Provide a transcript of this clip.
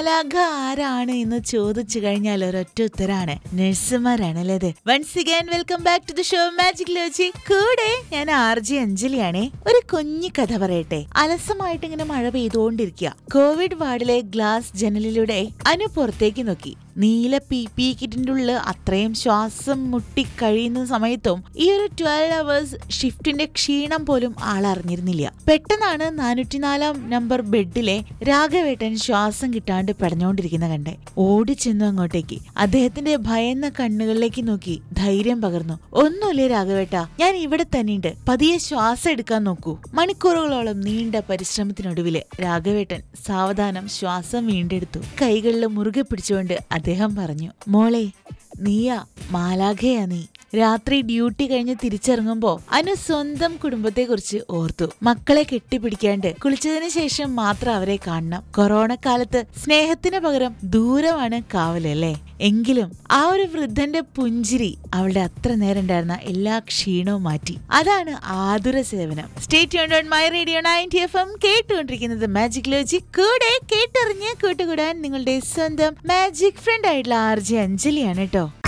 മാലാഖ ആരാണ് എന്ന് ചോദിച്ചു കഴിഞ്ഞാൽ ഒരൊറ്റ ഉത്തരാണ് നഴ്സുമാരാണല്ലേ ഇത് once again welcome back to the show magic Loji കൂടെ ഞാൻ ആർ ജി അഞ്ജലിയാണേ ഒരു കുഞ്ഞി കഥ പറയട്ടെ അലസമായിട്ട് ഇങ്ങനെ മഴ പെയ്തുകൊണ്ടിരിക്കുക കോവിഡ് വാർഡിലെ ഗ്ലാസ് ജനലിലൂടെ അനു പുറത്തേക്ക് നോക്കി നീല പി പി കിറ്റിന്റെ ഉള്ളിൽ അത്രയും ശ്വാസം മുട്ടി കഴിയുന്ന സമയത്തും ഈ ഒരു ട്വൽവ് അവേഴ്സ് ഷിഫ്റ്റിന്റെ ക്ഷീണം പോലും ആൾ അറിഞ്ഞിരുന്നില്ല പെട്ടെന്നാണ് നാനൂറ്റിനാലാം നമ്പർ ബെഡിലെ രാഘവേട്ടൻ ശ്വാസം കിട്ടാണ്ട് പെടഞ്ഞുകൊണ്ടിരിക്കുന്ന കണ്ടേ ഓടിച്ചെന്നു അങ്ങോട്ടേക്ക് അദ്ദേഹത്തിന്റെ ഭയന്ന കണ്ണുകളിലേക്ക് നോക്കി ധൈര്യം പകർന്നു ഒന്നുമില്ലേ രാഘവേട്ട ഞാൻ ഇവിടെ തന്നെയുണ്ട് പതിയെ ശ്വാസം എടുക്കാൻ നോക്കൂ മണിക്കൂറുകളോളം നീണ്ട പരിശ്രമത്തിനൊടുവില് രാഘവേട്ടൻ സാവധാനം ശ്വാസം വീണ്ടെടുത്തു കൈകളിൽ മുറുകെ പിടിച്ചുകൊണ്ട് അദ്ദേഹം പറഞ്ഞു മോളെ നീയാ മാലാഖയാ നീ രാത്രി ഡ്യൂട്ടി കഴിഞ്ഞ് തിരിച്ചിറങ്ങുമ്പോ അനു സ്വന്തം കുടുംബത്തെക്കുറിച്ച് ഓർത്തു മക്കളെ കെട്ടിപ്പിടിക്കാണ്ട് കുളിച്ചതിന് ശേഷം മാത്രം അവരെ കാണണം കൊറോണ കാലത്ത് സ്നേഹത്തിന് പകരം ദൂരമാണ് കാവലല്ലേ എങ്കിലും ആ ഒരു വൃദ്ധന്റെ പുഞ്ചിരി അവളുടെ അത്ര നേരം ഉണ്ടായിരുന്ന എല്ലാ ക്ഷീണവും മാറ്റി അതാണ് ആതുര സേവനം state on My Radio ninety F M കേട്ടുകൊണ്ടിരിക്കുന്നത് മാജിക് ലോജി കൂടെ കേട്ടറിഞ്ഞ് കൂട്ടുകൂടാൻ നിങ്ങളുടെ സ്വന്തം മാജിക് ഫ്രണ്ട് ആയിട്ടുള്ള ആർ ജെ അഞ്ജലിയാണ് കേട്ടോ